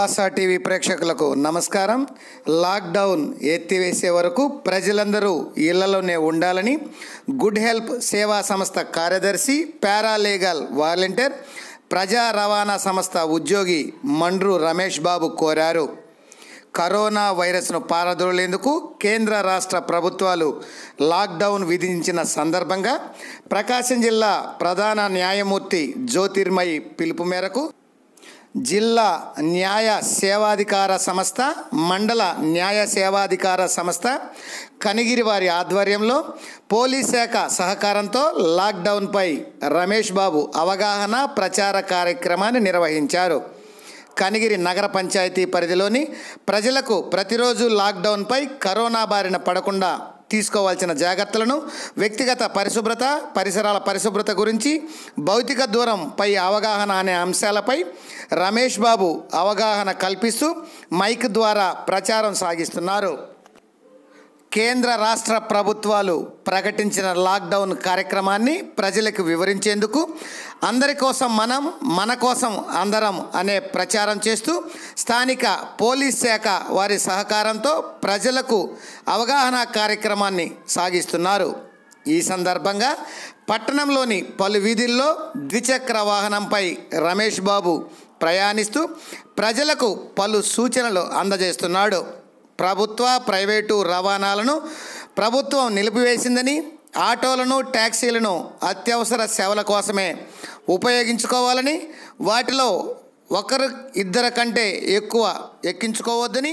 ASHA TV ప్రేక్షకులకు నమస్కారం lockdown ఎత్తివేసే వరకు ప్రజలందరూ ఇళ్లలోనే ఉండాలని గుడ్ హెల్ప్ సేవా సంస్థ కార్యదర్శి పారాలీగల్ వాలంటీర్ ప్రజా రవాణా సంస్థ ఉద్యోగి మండ్రు రమేష్ బాబు కోరారు కరోనా వైరస్ను పారదోలేందుకు కేంద్ర రాష్ట్ర ప్రభుత్వాలు లాక్డౌన్ విధించిన సందర్భంగా ప్రకాశం జిల్లా ప్రధాన న్యాయమూర్తి జ్యోతిర్మయి పిలుపు మేరకు జిల్లా న్యాయ సేవాధికార సంస్థ మండల న్యాయ సేవాధికార సంస్థ కనిగిరి వారి ఆధ్వర్యంలో పోలీస్ శాఖ సహకారంతో లాక్డౌన్పై రమేష్ బాబు అవగాహన ప్రచార కార్యక్రమాన్ని నిర్వహించారు కనిగిరి నగర పంచాయతీ పరిధిలోని ప్రజలకు ప్రతిరోజు లాక్డౌన్పై కరోనా బారిన పడకుండా తీసుకోవాల్సిన జాగ్రత్తలను వ్యక్తిగత పరిశుభ్రత పరిసరాల పరిశుభ్రత గురించి భౌతిక దూరం పై అవగాహన అనే అంశాలపై రమేష్ బాబు అవగాహన కల్పిస్తూ మైక్ ద్వారా ప్రచారం సాగిస్తున్నారు కేంద్ర రాష్ట్ర ప్రభుత్వాలు ప్రకటించిన లాక్డౌన్ కార్యక్రమాన్ని ప్రజలకు వివరించేందుకు అందరి కోసం మనం మన కోసం అందరం అనే ప్రచారం చేస్తూ స్థానిక పోలీస్ శాఖ వారి సహకారంతో ప్రజలకు అవగాహన కార్యక్రమాన్ని సాగిస్తున్నారు ఈ సందర్భంగా పట్టణంలోని పలు వీధుల్లో ద్విచక్ర వాహనంపై రమేష్ బాబు ప్రయాణిస్తూ ప్రజలకు పలు సూచనలు అందజేస్తున్నాడు ప్రభుత్వ ప్రైవేటు రవాణాలను ప్రభుత్వం నిలిపివేసిందని ఆటోలను ట్యాక్సీలను అత్యవసర సేవల కోసమే ఉపయోగించుకోవాలని వాటిలో ఒకరు ఇద్దరి కంటే ఎక్కువ ఎక్కించుకోవద్దని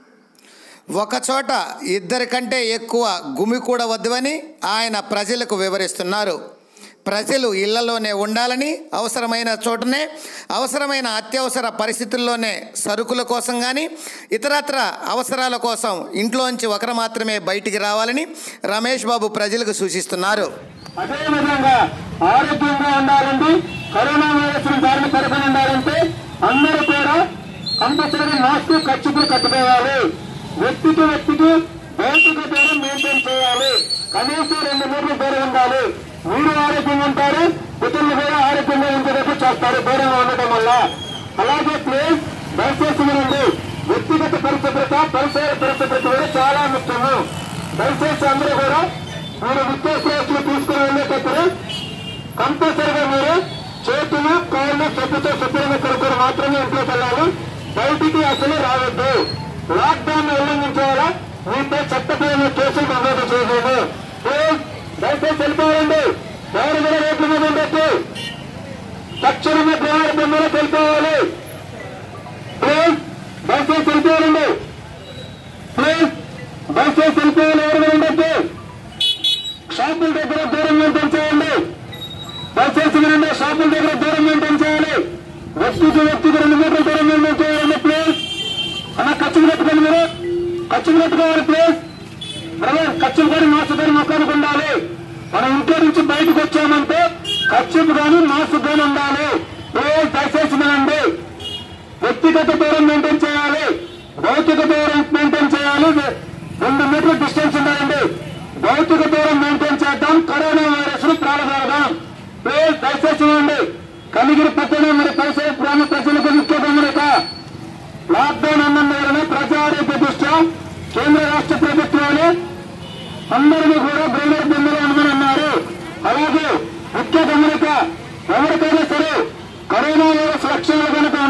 ఒకచోట ఇద్దరి కంటే ఎక్కువ గుమికూడవద్దని ఆయన ప్రజలకు వివరిస్తున్నారు ప్రజలు ఇళ్లలోనే ఉండాలని అవసరమైన చోటనే అవసరమైన అత్యవసర పరిస్థితుల్లోనే సరుకుల కోసం కానీ ఇతరత్ర అవసరాల కోసం ఇంట్లోంచి ఒకరు మాత్రమే బయటికి రావాలని రమేష్ బాబు ప్రజలకు సూచిస్తున్నారు అదేవిధంగా ఆరోగ్యంగా ఉండాలండి కరోనా వైరస్ బారిన పడకుండా ఉండాలంటే అందరూ కూడా కంపల్సరీ మాస్క్ ఖర్చులు కట్టుకోవాలి వ్యక్తికి వ్యక్తికి భౌతిక దూరం మెయింటైన్ చేయాలి కనీసం రెండు మీటర్ల దూరం ఉండాలి మీరు ఆరోగ్యంగా ఉంటారు ఇతరులు కూడా ఆరోగ్యంగా ఉండేటట్టు చేస్తారు దూరంగా ఉండటం వల్ల అలాగే ప్లీజ్ దయచేసి వినండి వ్యక్తిగత పరిశుభ్రత పరిసర పరిశుభ్రత కూడా చాలా ముఖ్యము దయచేసి అందరూ కూడా మీరు నిత్యావసరాలు తీసుకుని వెళ్ళేటప్పుడు కంపల్సరిగా మీరు చేతులు కాళ్ళు చెప్పుతో శుభ్రంగా కడుక్కొని మాత్రమే ఇంట్లోకి వెళ్ళాలి బయటికి అసలు రావద్దు లాక్డౌన్ ఉల్లంఘించాలా మీపై చట్టపరమైన కేసులు నమోదు చేయలేదు ప్లీజ్ దయచేసి వెళ్ళిపోవాలండి ఎవరు కూడా రోడ్ల మీద ఉండొచ్చు తక్షణమే గ్రహాల బొమ్మలో వెళ్ళిపోవాలి ప్లీజ్ దయచేసి వెళ్ళిపోవాలండి ప్లీజ్ దయచేసి వెళ్ళిపోవాలి ఎవరు కూడా ఉండొచ్చు షాపుల దగ్గర దూరం మెయింటైన్ చేయండి దయచేసి వినండి షాపుల దగ్గర దూరం మెయింటైన్ చేయాలి వ్యక్తికి వ్యక్తికి రెండు మీటర్ల దూరం మెయింటైన్ చేయాలండి ప్లీజ్ అన్న ఖర్చులు పెట్టుకోండి మీరు ఖర్చులు పెట్టుకోవాలి ప్లీజ్ బ్రదర్ ఖర్చులు కానీ మాస్క్ కానీ మొక్కడానికి ఉండాలి మనం ఇంట్లో నుంచి బయటకు వచ్చామంటే ఖర్చులు కానీ మాస్క్ కానీ ఉండాలి ప్లీజ్ దయచేసి వినండి వ్యక్తిగత దూరం మెయింటైన్ చేయాలి భౌతిక దూరం మెయింటైన్ చేయాలి రెండు మీటర్ల డిస్టెన్స్ ఉండాలండి భౌతిక దూరం మెయింటైన్ చేద్దాం కరోనా వైరస్ ను ప్రారంభిద్దాం ప్లీజ్ దయచేసి ఇవ్వండి కలిగిరి పట్టణం మరి పరిసర గ్రామ ప్రజలకు ముఖ్య గమనిక లాక్డౌన్ అన్నందువలన ప్రజారోగ్య దృష్ట్యా కేంద్ర రాష్ట్ర ప్రభుత్వాలు అందరినీ కూడా బ్రైలర్ బొమ్మలు అనమని అన్నారు అలాగే ముఖ్య గమనిక ఎవరికైనా సరే కరోనా వైరస్ లక్షణాలు కనుక